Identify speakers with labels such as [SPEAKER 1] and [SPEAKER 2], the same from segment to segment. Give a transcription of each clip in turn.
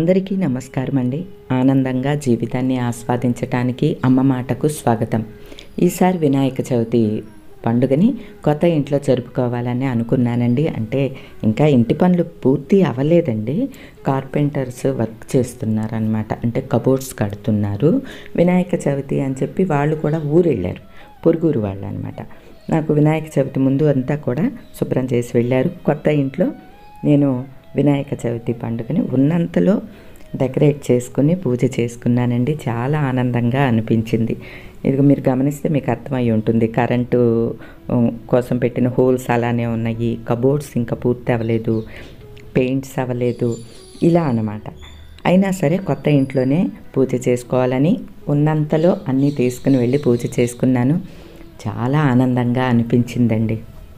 [SPEAKER 1] అందరికీ నమస్కారం అండి ఆనందంగా జీవితాన్ని ఆస్వాదించటానికి అమ్మ మాటకు స్వాగతం ఈసారి వినాయక చవితి పండుగని కొత్త ఇంట్లో జరుపుకోవాలని అనుకున్నానండి అంటే ఇంకా ఇంటి పనులు పూర్తి అవ్వలేదండి కార్పెంటర్స్ వర్క్ చేస్తున్నారనమాట అంటే కబోర్డ్స్ కడుతున్నారు వినాయక చవితి అని చెప్పి వాళ్ళు కూడా ఊరు వెళ్ళారు పొరుగురు వాళ్ళు అనమాట నాకు వినాయక చవితి ముందు అంతా కూడా శుభ్రం చేసి వెళ్ళారు కొత్త ఇంట్లో నేను వినాయక చవితి పండుగని ఉన్నంతలో డెకరేట్ చేసుకుని పూజ చేసుకున్నానండి చాలా ఆనందంగా అనిపించింది ఇది మీరు గమనిస్తే మీకు అర్థమై ఉంటుంది కరెంటు ఉమ్, కోసం పెట్టిన హోల్స్ అలానే ఉన్నాయి కబోర్డ్స్ ఇంకా పూర్తి అవ్వలేదు పెయింట్స్ అవ్వలేదు ఇలా అన్నమాట అయినా సరే కొత్త ఇంట్లోనే పూజ చేసుకోవాలని ఉన్నంతలో అన్నీ తీసుకుని వెళ్ళి పూజ చేసుకున్నాను చాలా ఆనందంగా అనిపించిందండి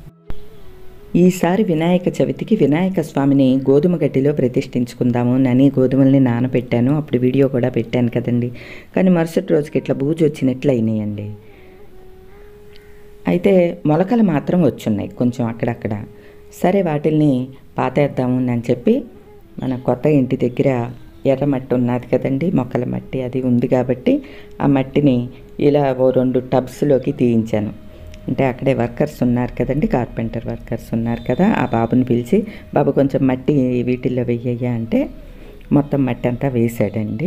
[SPEAKER 1] ఈసారి వినాయక చవితికి వినాయక స్వామిని గోధుమ గడ్డిలో ప్రతిష్ఠించుకుందాము అని గోధుమల్ని నానబెట్టాను అప్పుడు వీడియో కూడా పెట్టాను కదండి కానీ మరుసటి రోజుకి ఇట్లా బూజు వచ్చినట్లు అయినాయండి అయితే మొలకలు మాత్రం వచ్చున్నాయి కొంచెం అక్కడక్కడ సరే వాటిల్ని పాతేద్దాము అని చెప్పి మన కొత్త ఇంటి దగ్గర ఎర్ర మట్టి ఉన్నది కదండి మొక్కల మట్టి అది ఉంది కాబట్టి ఆ మట్టిని ఇలా ఓ రెండు టబ్స్లోకి తీయించాను అంటే అక్కడే వర్కర్స్ ఉన్నారు కదండి కార్పెంటర్ వర్కర్స్ ఉన్నారు కదా ఆ బాబుని పిలిచి బాబు కొంచెం మట్టి వీటిల్లో వెయ్యయ్యా అంటే మొత్తం మట్టి అంతా వేసాడండి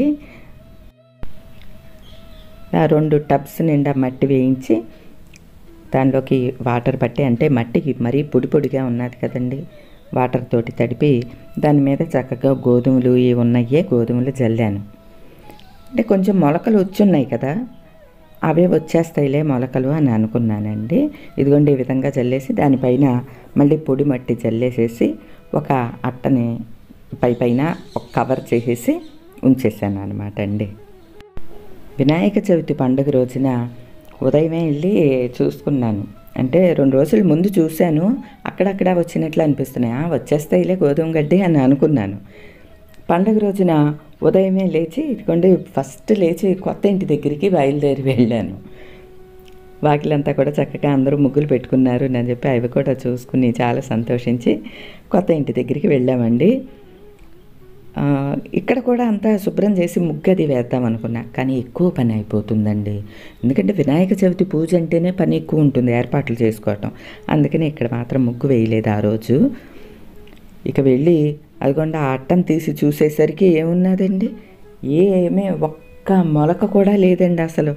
[SPEAKER 1] ఆ రెండు టబ్స్ నిండా మట్టి వేయించి దానిలోకి వాటర్ పట్టి అంటే మట్టికి మరీ పొడి పొడిగా ఉన్నది కదండి వాటర్ తోటి తడిపి దాని మీద చక్కగా గోధుమలు ఇవి ఉన్నాయే గోధుమలు జల్లాను అంటే కొంచెం మొలకలు వచ్చున్నాయి కదా అవే వచ్చేస్తాయిలే మొలకలు అని అనుకున్నానండి ఇదిగోండి ఈ విధంగా జల్లేసి దానిపైన మళ్ళీ పొడి మట్టి జల్లేసేసి ఒక అట్టని పై పైన ఒక కవర్ చేసేసి ఉంచేసాను అనమాట అండి వినాయక చవితి పండుగ రోజున ఉదయమే వెళ్ళి చూసుకున్నాను అంటే రెండు రోజుల ముందు చూశాను అక్కడక్కడ వచ్చినట్లు అనిపిస్తున్నాయి "ఆ, వచ్చేస్తాయిలే గోధుమ గడ్డి అని అనుకున్నాను పండుగ రోజున ఉదయమే లేచి ఇదిగోండి ఫస్ట్ లేచి కొత్త ఇంటి దగ్గరికి బయలుదేరి వెళ్ళాను వాకిలంతా కూడా చక్కగా అందరూ ముగ్గులు పెట్టుకున్నారు అని చెప్పి అవి కూడా చూసుకుని చాలా సంతోషించి కొత్త ఇంటి దగ్గరికి వెళ్ళామండి ఆ, ఇక్కడ కూడా అంతా శుభ్రం చేసి ముగ్గది వేద్దాం అనుకున్నా కానీ ఎక్కువ పని అయిపోతుందండి ఎందుకంటే వినాయక చవితి పూజ అంటేనే పని ఎక్కువ ఉంటుంది ఏర్పాట్లు చేసుకోవటం అందుకని ఇక్కడ మాత్రం ముగ్గు వేయలేదు ఆ రోజు ఇక వెళ్ళి అదిగోండి ఆ అట్టను తీసి చూసేసరికి ఏమున్నదండి ఏమీ ఒక్క మొలక కూడా లేదండి అసలు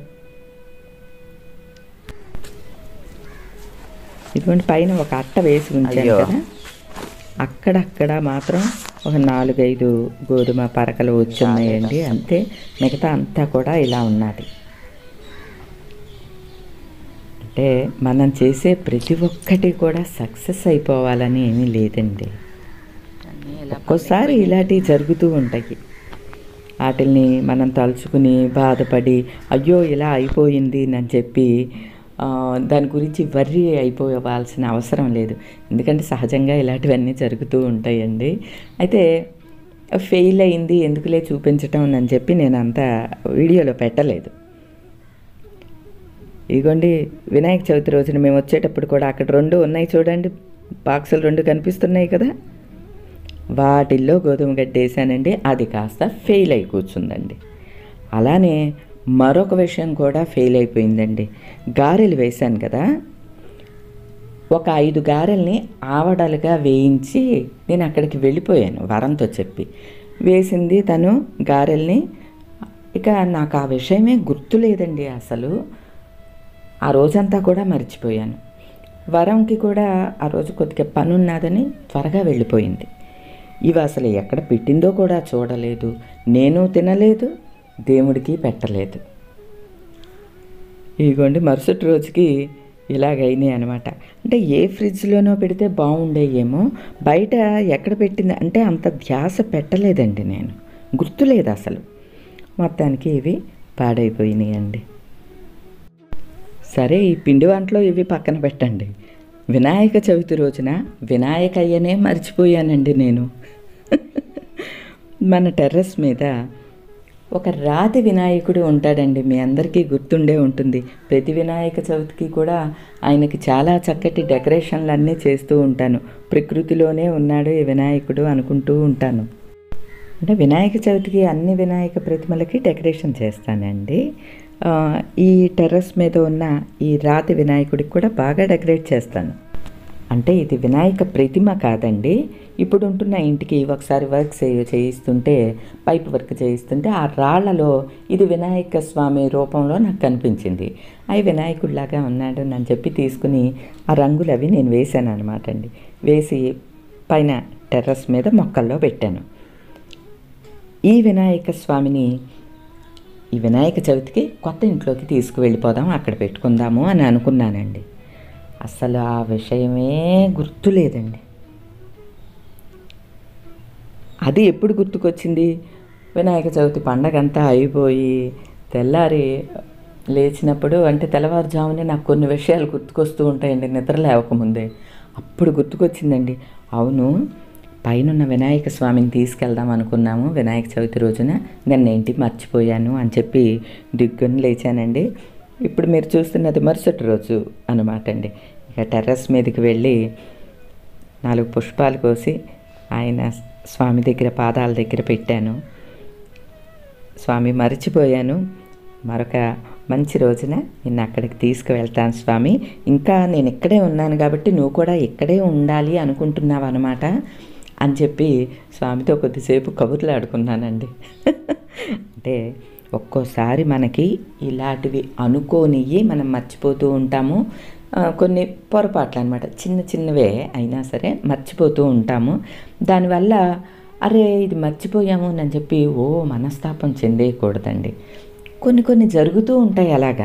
[SPEAKER 1] ఇదిగోండి పైన ఒక అట్ట వేసి ఉంచాను
[SPEAKER 2] అయ్యో.
[SPEAKER 1] కదా అక్కడక్కడ మాత్రం ఒక నాలుగైదు గోధుమ పరకలు వచ్చున్నాయండి అంతే మిగతా అంతా కూడా ఇలా ఉన్నది అంటే మనం చేసే ప్రతి ఒక్కటి కూడా సక్సెస్ అయిపోవాలని ఏమీ లేదండి ఒక్కోసారి ఇలాంటివి జరుగుతూ ఉంటాయి వాటిల్ని మనం తలుచుకుని బాధపడి అయ్యో ఇలా అయిపోయింది అని చెప్పి ఆ, దాని గురించి వర్రీ అయిపోవాల్సిన అవసరం లేదు ఎందుకంటే సహజంగా ఇలాంటివన్నీ జరుగుతూ ఉంటాయండి అయితే ఫెయిల్ అయింది ఎందుకులే చూపించటం అని చెప్పి నేను అంత వీడియోలో పెట్టలేదు ఇదిగోండి వినాయక చవితి రోజున మేము వచ్చేటప్పుడు కూడా అక్కడ రెండు ఉన్నాయి చూడండి బాక్సులు రెండు కనిపిస్తున్నాయి కదా వాటిల్లో గోధుమ గడ్డ వేసానండి అది కాస్త ఫెయిల్ అయి కూర్చుందండి అలానే మరొక విషయం కూడా ఫెయిల్ అయిపోయిందండి గారెలు వేశాను కదా ఒక ఐదు గారెల్ని ఆవడలుగా వేయించి నేను అక్కడికి వెళ్ళిపోయాను వరంతో చెప్పి వేసింది తను గారెల్ని ఇక నాకు ఆ విషయమే గుర్తులేదండి అసలు ఆ రోజంతా కూడా మర్చిపోయాను వరంకి కూడా ఆ రోజు కొద్దిగా పని ఉన్నదని త్వరగా వెళ్ళిపోయింది ఇవి అసలు ఎక్కడ పెట్టిందో కూడా చూడలేదు నేను తినలేదు దేవుడికి పెట్టలేదు ఇదిగోండి మరుసటి రోజుకి ఇలాగైనాయి అనమాట అంటే ఏ ఫ్రిడ్జ్లోనో పెడితే బాగుండేయేమో బయట ఎక్కడ పెట్టింది అంటే అంత ధ్యాస పెట్టలేదండి నేను గుర్తులేదు అసలు మొత్తానికి ఇవి పాడైపోయినాయండి సరే ఈ పిండి వంటలో ఇవి పక్కన పెట్టండి వినాయక చవితి రోజున వినాయకయ్యనే మర్చిపోయానండి నేను మన టెర్రస్ మీద ఒక రాతి వినాయకుడు ఉంటాడండి మీ అందరికీ గుర్తుండే ఉంటుంది ప్రతి వినాయక చవితికి కూడా ఆయనకి చాలా చక్కటి డెకరేషన్లు అన్నీ చేస్తూ ఉంటాను ప్రకృతిలోనే ఉన్నాడు ఈ వినాయకుడు అనుకుంటూ ఉంటాను అంటే వినాయక చవితికి అన్ని వినాయక ప్రతిమలకి డెకరేషన్ చేస్తానండి ఆ, ఈ టెర్రస్ మీద ఉన్న ఈ రాతి వినాయకుడికి కూడా బాగా డెకరేట్ చేస్తాను అంటే ఇది వినాయక ప్రతిమ కాదండి ఇప్పుడు ఉంటున్న ఇంటికి ఒకసారి వర్క్ చేయ చేయిస్తుంటే పైప్ వర్క్ చేయిస్తుంటే ఆ రాళ్లలో ఇది వినాయక స్వామి రూపంలో నాకు కనిపించింది అవి వినాయకుడిలాగా ఉన్నాడు అని చెప్పి తీసుకుని ఆ రంగులు అవి నేను వేశాను అనమాట అండి వేసి పైన టెర్రస్ మీద మొక్కల్లో పెట్టాను ఈ వినాయక స్వామిని ఈ వినాయక చవితికి కొత్త ఇంట్లోకి తీసుకువెళ్ళిపోదాం అక్కడ పెట్టుకుందాము అని అనుకున్నానండి అసలు ఆ విషయమే గుర్తులేదండి అది ఎప్పుడు గుర్తుకొచ్చింది వినాయక చవితి పండగ అంతా అయిపోయి తెల్లారి లేచినప్పుడు అంటే తెల్లవారుజామునే నాకు కొన్ని విషయాలు గుర్తుకొస్తూ ఉంటాయండి నిద్ర లేవకముందే అప్పుడు గుర్తుకొచ్చిందండి అవును పైనున్న వినాయక స్వామిని తీసుకెళ్దాం అనుకున్నాము వినాయక చవితి రోజున నేను ఏంటి మర్చిపోయాను అని చెప్పి దిగ్గుని లేచానండి ఇప్పుడు మీరు చూస్తున్నది మరుసటి రోజు అనమాట అండి ఇక టెర్రస్ మీదకి వెళ్ళి నాలుగు పుష్పాలు కోసి ఆయన స్వామి దగ్గర పాదాల దగ్గర పెట్టాను స్వామి మర్చిపోయాను మరొక మంచి రోజున నిన్ను అక్కడికి తీసుకువెళ్తాను స్వామి ఇంకా నేను ఇక్కడే ఉన్నాను కాబట్టి నువ్వు కూడా ఇక్కడే ఉండాలి అనుకుంటున్నావు అనమాట అని చెప్పి స్వామితో కొద్దిసేపు కబుర్లు ఆడుకున్నానండి అంటే ఒక్కోసారి మనకి ఇలాంటివి అనుకోనివి మనం మర్చిపోతూ ఉంటాము ఆ, కొన్ని పొరపాట్లు అనమాట చిన్న చిన్నవే అయినా సరే మర్చిపోతూ ఉంటాము దానివల్ల అరే ఇది మర్చిపోయాము అని చెప్పి ఓ మనస్తాపం చెందేయకూడదండి కొన్ని కొన్ని జరుగుతూ ఉంటాయి అలాగా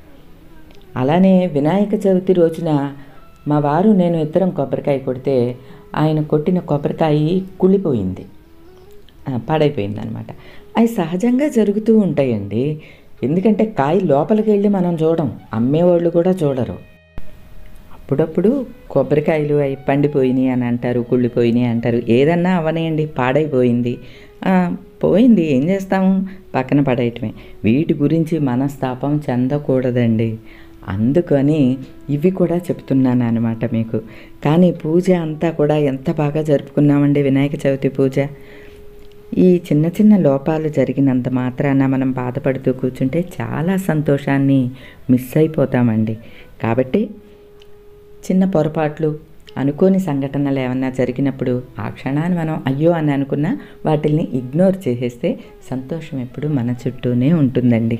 [SPEAKER 1] అలానే వినాయక చవితి రోజున మా వారు నేను ఇద్దరం కొబ్బరికాయ కొడితే ఆయన కొట్టిన కొబ్బరికాయ కుళ్ళిపోయింది ఆ, పాడైపోయింది అనమాట అవి సహజంగా జరుగుతూ ఉంటాయండి ఎందుకంటే కాయ లోపలికి వెళ్ళి మనం చూడం అమ్మేవాళ్ళు కూడా చూడరు అప్పుడప్పుడు కొబ్బరికాయలు అవి పండిపోయినాయి అని అంటారు కుళ్ళిపోయినాయి అంటారు ఏదన్నా అవనేయండి పాడైపోయింది ఆ, పోయింది ఏం చేస్తాము పక్కన పడేయటమే వీటి గురించి మనస్తాపం చెందకూడదండి అందుకని ఇవి కూడా చెప్తున్నాను అనమాట మీకు కానీ పూజ అంతా కూడా ఎంత బాగా జరుపుకున్నామండి వినాయక చవితి పూజ ఈ చిన్న చిన్న లోపాలు జరిగినంత మాత్రాన మనం బాధపడుతూ కూర్చుంటే చాలా సంతోషాన్ని మిస్ అయిపోతామండి కాబట్టి చిన్న పొరపాట్లు అనుకోని సంఘటనలు ఏమన్నా జరిగినప్పుడు ఆ క్షణాన్ని మనం అయ్యో అని అనుకున్నా వాటిల్ని ఇగ్నోర్ చేసేస్తే సంతోషం ఎప్పుడు మన చుట్టూనే ఉంటుందండి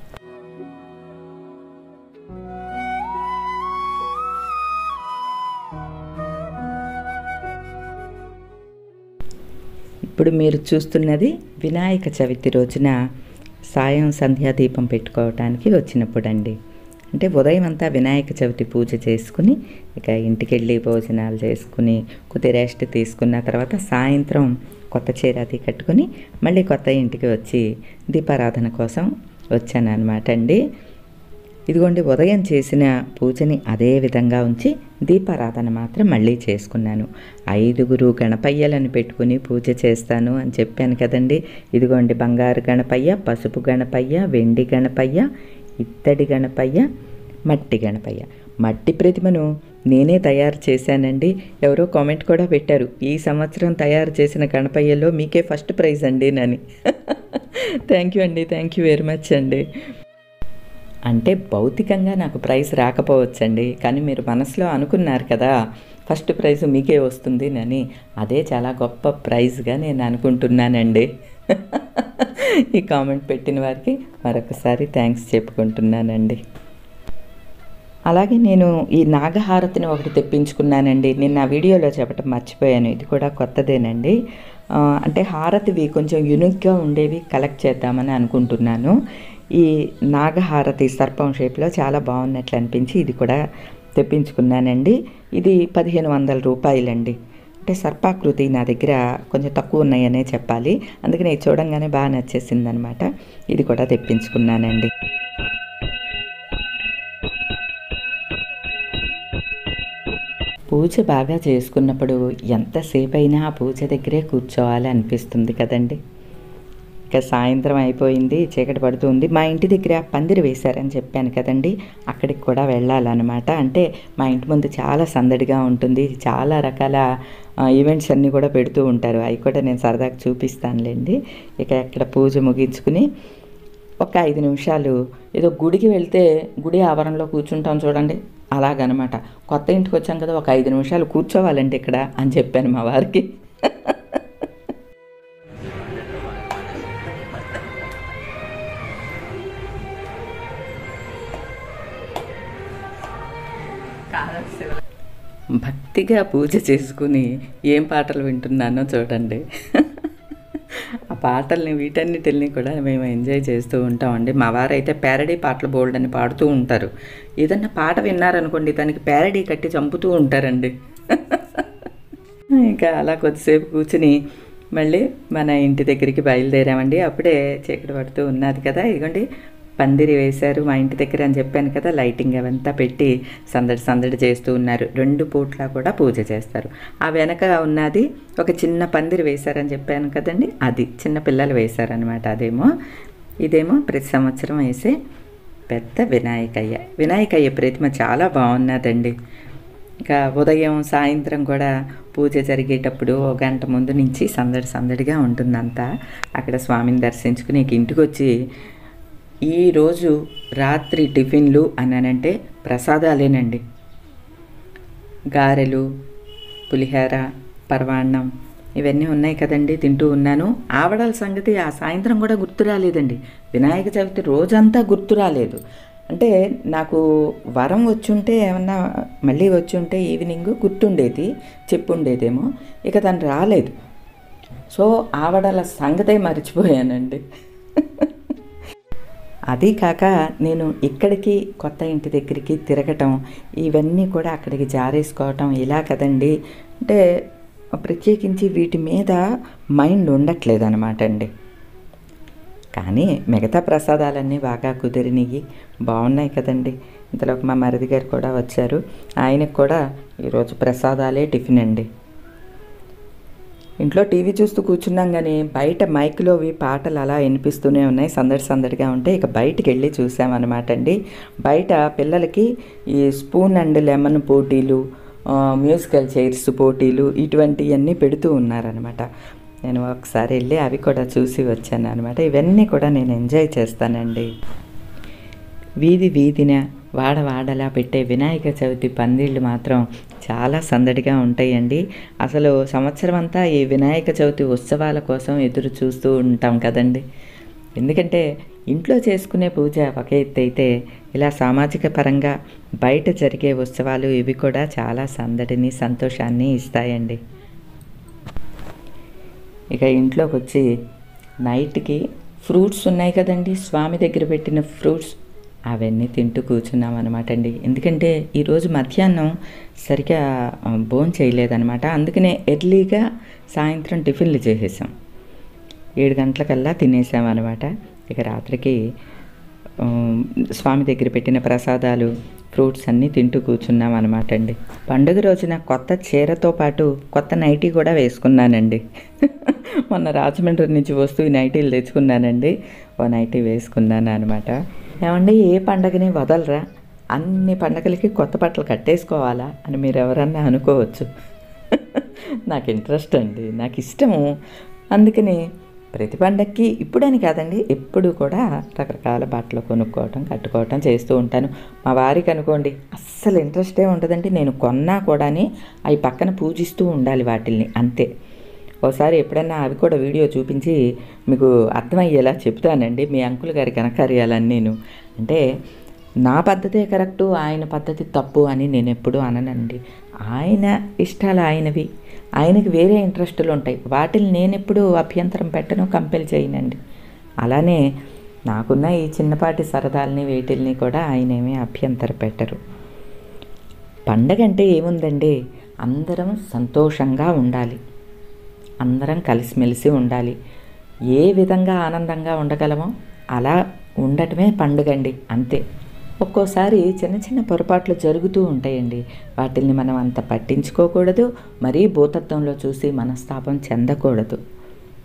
[SPEAKER 1] ఇప్పుడు మీరు చూస్తున్నది వినాయక చవితి రోజున సాయం సంధ్యాదీపం పెట్టుకోవటానికి వచ్చినప్పుడు అండి అంటే ఉదయం అంతా వినాయక చవితి పూజ చేసుకుని ఇక ఇంటికి వెళ్ళి భోజనాలు చేసుకుని కొద్ది రెస్ట్ తీసుకున్న తర్వాత సాయంత్రం కొత్త చీర అది కట్టుకుని మళ్ళీ కొత్త ఇంటికి వచ్చి దీపారాధన కోసం వచ్చాను అనమాట అండి ఇదిగోండి ఉదయం చేసిన పూజని అదే విధంగా ఉంచి దీపారాధన మాత్రం మళ్ళీ చేసుకున్నాను ఐదుగురు గణపయ్యలను పెట్టుకుని పూజ చేస్తాను అని చెప్పాను కదండి ఇదిగోండి బంగారు గణపయ్య పసుపు గణపయ్య వెండి గణపయ్య ఇత్తడి గణపయ్య మట్టి గణపయ్య మట్టి ప్రతిమను నేనే తయారు చేశానండి ఎవరో కామెంట్ కూడా పెట్టారు ఈ సంవత్సరం తయారు చేసిన గణపయ్యలో మీకే ఫస్ట్ ప్రైజ్ అండి నని థ్యాంక్ యూ అండి థ్యాంక్ యూ వెరీ మచ్ అండి అంటే భౌతికంగా నాకు ప్రైజ్ రాకపోవచ్చండి కానీ మీరు మనసులో అనుకున్నారు కదా ఫస్ట్ ప్రైజ్ మీకే వస్తుంది అని అదే చాలా గొప్ప ప్రైజ్గా నేను అనుకుంటున్నానండి ఈ కామెంట్ పెట్టిన వారికి మరొకసారి థ్యాంక్స్ చెప్పుకుంటున్నానండి అలాగే నేను ఈ నాగహారతిని ఒకటి తెప్పించుకున్నానండి నిన్న ఆ వీడియోలో చెప్పటం మర్చిపోయాను ఇది కూడా కొత్తదేనండి ఆ, అంటే హారతివి కొంచెం యునిక్గా ఉండేవి కలెక్ట్ చేద్దామని అనుకుంటున్నాను ఈ నాగహారతి సర్పం షేప్లో చాలా బాగున్నట్లు అనిపించి ఇది కూడా తెప్పించుకున్నానండి ఇది పదిహేను వందల రూపాయలండి అంటే సర్పాకృతి నా దగ్గర కొంచెం తక్కువ ఉన్నాయనే చెప్పాలి అందుకని ఇది చూడంగానే బాగా నచ్చేసింది అనమాట ఇది కూడా తెప్పించుకున్నానండి పూజ బాగా చేసుకున్నప్పుడు ఎంతసేపు అయినా ఆ పూజ దగ్గరే కూర్చోవాలి అనిపిస్తుంది కదండి ఇక సాయంత్రం అయిపోయింది చీకటి పడుతుంది మా ఇంటి దగ్గర పందిరి వేశారని చెప్పాను కదండి అక్కడికి కూడా వెళ్ళాలన్నమాట అంటే మా ఇంటి ముందు చాలా సందడిగా ఉంటుంది చాలా రకాల ఆ, ఈవెంట్స్ అన్నీ కూడా పెడుతూ ఉంటారు అవి కూడా నేను సరదాగా చూపిస్తానులేండి ఇక అక్కడ పూజ ముగించుకుని ఒక ఐదు నిమిషాలు ఏదో గుడికి వెళ్తే గుడి ఆవరణలో కూర్చుంటాం చూడండి అలాగనమాట కొత్త ఇంటికి వచ్చాం కదా ఒక ఐదు నిమిషాలు కూర్చోవాలండి ఇక్కడ అని చెప్పాను మా వారికి భక్తిగా పూజ చేసుకుని ఏం పాటలు వింటున్నానో చూడండి ఆ పాటల్ని వీటన్నిటిని కూడా మేము ఎంజాయ్ చేస్తూ ఉంటామండి మా వారైతే ప్యారడీ పాటలు బోల్డ్ అని పాడుతూ ఉంటారు ఏదన్నా పాట విన్నారనుకోండి దానికి ప్యారడీ కట్టి చంపుతూ ఉంటారండి ఇంకా అలా కొద్దిసేపు కూర్చుని మళ్ళీ మన ఇంటి దగ్గరికి బయలుదేరామండి అప్పుడే చీకటి పడుతూ ఉన్నది కదా ఇదిగోండి పందిరి వేశారు మా ఇంటి దగ్గర అని చెప్పాను కదా లైటింగ్ అవంతా పెట్టి సందడి సందడి చేస్తూ ఉన్నారు రెండు పూట్ల కూడా పూజ చేస్తారు ఆ వెనక ఉన్నది ఒక చిన్న పందిరి వేశారని చెప్పాను కదండి అది చిన్న పిల్లలు వేశారనమాట అదేమో ఇదేమో ప్రతి సంవత్సరం వేసే పెద్ద వినాయకయ్య వినాయకయ్య ప్రతిమ చాలా బాగున్నదండి ఇంకా ఉదయం సాయంత్రం కూడా పూజ జరిగేటప్పుడు ఒక గంట ముందు నుంచి సందడి సందడిగా ఉంటుందంతా అక్కడ స్వామిని దర్శించుకుని ఇక ఇంటికి వచ్చి ఈరోజు రాత్రి టిఫిన్లు అని ప్రసాదాలేనండి గారెలు పులిహోర పరవాన్నం ఇవన్నీ ఉన్నాయి కదండి తింటూ ఉన్నాను ఆవడాల సంగతి ఆ సాయంత్రం కూడా గుర్తు రాలేదండి వినాయక చవితి రోజంతా గుర్తు రాలేదు అంటే నాకు వరం వచ్చుంటే ఏమన్నా మళ్ళీ వచ్చుంటే ఈవినింగ్ గుర్తుండేది చెప్పుండేదేమో ఇక తను రాలేదు సో ఆవడాల సంగతే మర్చిపోయానండి అది కాక నేను ఇక్కడికి కొత్త ఇంటి దగ్గరికి తిరగటం ఇవన్నీ కూడా అక్కడికి జారేసుకోవటం ఇలా కదండి అంటే ప్రత్యేకించి వీటి మీద మైండ్ ఉండట్లేదు అనమాట అండి కానీ మిగతా ప్రసాదాలన్నీ బాగా కుదిరినవి బాగున్నాయి కదండి ఇంతలోకి మా మరిది గారు కూడా వచ్చారు ఆయనకు కూడా ఈరోజు ప్రసాదాలే టిఫిన్ అండి ఇంట్లో టీవీ చూస్తూ కూర్చున్నాం కానీ బయట మైక్లోవి పాటలు అలా వినిపిస్తూనే ఉన్నాయి సందడి సందడిగా ఉంటే ఇక బయటికి వెళ్ళి చూసామన్నమాట అండి బయట పిల్లలకి ఈ స్పూన్ అండ్ లెమన్ పోటీలు ఆ, మ్యూజికల్ చైర్స్ పోటీలు ఇటువంటివన్నీ పెడుతూ ఉన్నారనమాట నేను ఒకసారి వెళ్ళి అవి కూడా చూసి వచ్చాను అనమాట ఇవన్నీ కూడా నేను ఎంజాయ్ చేస్తానండి వీధి వీధిన వాడ వాడలా పెట్టే వినాయక చవితి పందిళ్ళు మాత్రం చాలా సందడిగా ఉంటాయండి అసలు సంవత్సరం అంతా ఈ వినాయక చవితి ఉత్సవాల కోసం ఎదురు చూస్తూ ఉంటాం కదండి ఎందుకంటే ఇంట్లో చేసుకునే పూజ ఒక ఎత్తు అయితే ఇలా సామాజిక పరంగా బయట జరిగే ఉత్సవాలు ఇవి కూడా చాలా సందడిని సంతోషాన్ని ఇస్తాయండి ఇక ఇంట్లోకి వచ్చి నైట్కి ఫ్రూట్స్ ఉన్నాయి కదండి స్వామి దగ్గర పెట్టిన ఫ్రూట్స్ అవన్నీ తింటూ కూర్చున్నాం అనమాట అండి ఎందుకంటే ఈరోజు మధ్యాహ్నం సరిగా భోజనం చేయలేదన్నమాట అందుకనే ఎర్లీగా సాయంత్రం టిఫిన్లు చేసేసాం ఏడు గంటలకల్లా తినేసాం అనమాట ఇక రాత్రికి ఆ, స్వామి దగ్గర పెట్టిన ప్రసాదాలు ఫ్రూట్స్ అన్నీ తింటూ కూర్చున్నాం అనమాట అండి పండుగ రోజున కొత్త చీరతో పాటు కొత్త నైటీ కూడా వేసుకున్నానండి మొన్న రాజమండ్రి నుంచి వస్తూ ఈ నైటీలు తెచ్చుకున్నానండి ఓ నైటీ వేసుకున్నాను అనమాట ఏమండి ఏ పండగని వదలరా అన్ని పండగలకి కొత్త బట్టలు కట్టేసుకోవాలా అని మీరు ఎవరన్నా అనుకోవచ్చు నాకు ఇంట్రెస్ట్ అండి నాకు ఇష్టము అందుకని ప్రతి పండక్కి ఇప్పుడని కాదండి ఎప్పుడు కూడా రకరకాల బట్టలు కొనుక్కోవటం కట్టుకోవటం చేస్తూ ఉంటాను మా వారికి అనుకోండి అస్సలు ఇంట్రెస్టే ఉండదండి నేను కొన్నా కూడాని అవి పక్కన పూజిస్తూ ఉండాలి వాటిల్ని అంతే ఒకసారి ఎప్పుడైనా అవి కూడా వీడియో చూపించి మీకు అర్థమయ్యేలా చెప్తానండి మీ అంకుల్ గారి ఘనకార్యాలన్నీ నేను అంటే నా పద్ధతే కరెక్టు ఆయన పద్ధతి తప్పు అని నేను ఎప్పుడూ అననండి ఆయన ఇష్టాలు ఆయనవి ఆయనకి వేరే ఇంట్రెస్టులు ఉంటాయి వాటిని నేను ఎప్పుడు అభ్యంతరం పెట్టను కంపెల్ చేయనండి అలానే నాకున్న ఈ చిన్నపాటి సరదాలని వేటిల్ని కూడా ఆయన ఏమీ అభ్యంతర పెట్టరు పండగ అంటే ఏముందండి అందరం సంతోషంగా ఉండాలి అందరం కలిసిమెలిసి ఉండాలి ఏ విధంగా ఆనందంగా ఉండగలమో అలా ఉండటమే పండుగ అండి అంతే ఒక్కోసారి చిన్న చిన్న పొరపాట్లు జరుగుతూ ఉంటాయండి వాటిల్ని మనం అంత పట్టించుకోకూడదు మరీ భూతత్వంలో చూసి మనస్తాపం చెందకూడదు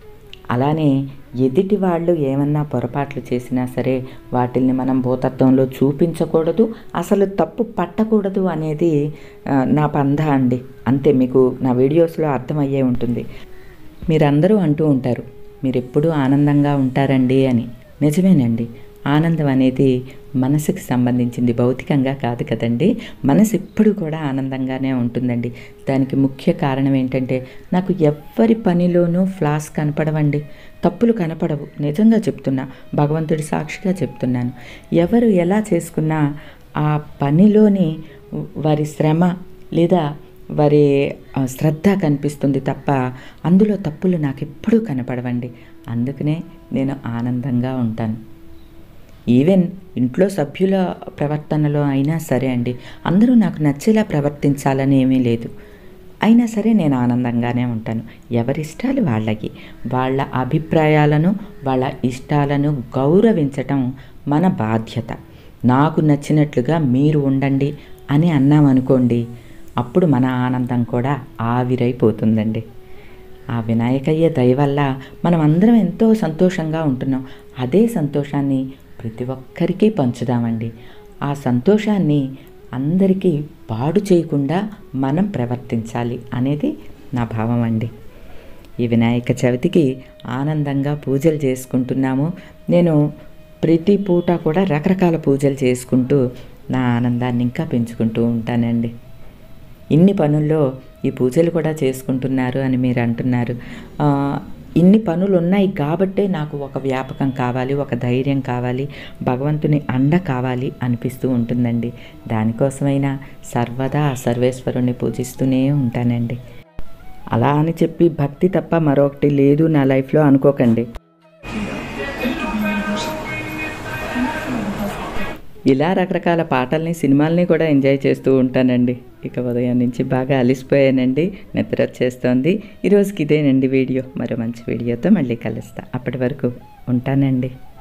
[SPEAKER 1] అలానే ఎదుటి వాళ్ళు ఏమన్నా పొరపాట్లు చేసినా సరే వాటిల్ని మనం భూతత్వంలో చూపించకూడదు అసలు తప్పు పట్టకూడదు అనేది ఆ, నా పంధ అండి అంతే మీకు నా వీడియోస్లో అర్థమయ్యే ఉంటుంది మీరందరూ అంటూ ఉంటారు మీరు ఎప్పుడూ ఆనందంగా ఉంటారండి అని నిజమేనండి ఆనందం అనేది మనసుకి సంబంధించింది భౌతికంగా కాదు కదండి మనసు ఎప్పుడు కూడా ఆనందంగానే ఉంటుందండి దానికి ముఖ్య కారణం ఏంటంటే నాకు ఎవ్వరి పనిలోనూ ఫ్లాస్ కనపడవండి తప్పులు కనపడవు నిజంగా చెప్తున్నా భగవంతుడి సాక్షిగా చెప్తున్నాను ఎవరు ఎలా చేసుకున్నా ఆ పనిలోని వారి శ్రమ లేదా వారి ఆ, శ్రద్ధ కనిపిస్తుంది తప్ప అందులో తప్పులు నాకు ఎప్పుడూ కనపడవండి అందుకనే నేను ఆనందంగా ఉంటాను ఈవెన్ ఇంట్లో సభ్యుల ప్రవర్తనలో అయినా సరే అండి అందరూ నాకు నచ్చేలా ప్రవర్తించాలని ఏమీ లేదు అయినా సరే నేను ఆనందంగానే ఉంటాను ఎవరి ఇష్టాలు వాళ్ళకి వాళ్ళ అభిప్రాయాలను వాళ్ళ ఇష్టాలను గౌరవించటం మన బాధ్యత నాకు నచ్చినట్లుగా మీరు ఉండండి అని అన్నామనుకోండి అప్పుడు మన ఆనందం కూడా ఆవిరైపోతుందండి ఆ వినాయకయ్య దయ వల్ల మనం అందరం ఎంతో సంతోషంగా ఉంటున్నాం అదే సంతోషాన్ని ప్రతి ఒక్కరికి పంచుదామండి ఆ సంతోషాన్ని అందరికీ పాడు చేయకుండా మనం ప్రవర్తించాలి అనేది నా భావం అండి ఈ వినాయక చవితికి ఆనందంగా పూజలు చేసుకుంటున్నాము నేను ప్రతి పూట కూడా రకరకాల పూజలు చేసుకుంటూ నా ఆనందాన్ని ఇంకా పెంచుకుంటూ ఉంటానండి ఇన్ని పనుల్లో ఈ పూజలు కూడా చేసుకుంటున్నారు అని మీరు అంటున్నారు ఆ, ఇన్ని పనులు ఉన్నాయి కాబట్టే నాకు ఒక వ్యాపకం కావాలి ఒక ధైర్యం కావాలి భగవంతుని అండ కావాలి అనిపిస్తూ ఉంటుందండి దానికోసమైనా సర్వదా ఆ సర్వేశ్వరుణ్ణి పూజిస్తూనే ఉంటానండి అలా అని చెప్పి భక్తి తప్ప మరొకటి లేదు నా లైఫ్లో అనుకోకండి ఇలా రకరకాల పాటల్ని సినిమాల్ని కూడా ఎంజాయ్ చేస్తూ ఉంటానండి ఇక ఉదయం నుంచి బాగా అలిసిపోయానండి నిద్ర వచ్చేస్తోంది ఈరోజుకి ఇదేనండి వీడియో మరో మంచి వీడియోతో మళ్ళీ కలుస్తా అప్పటి వరకు ఉంటానండి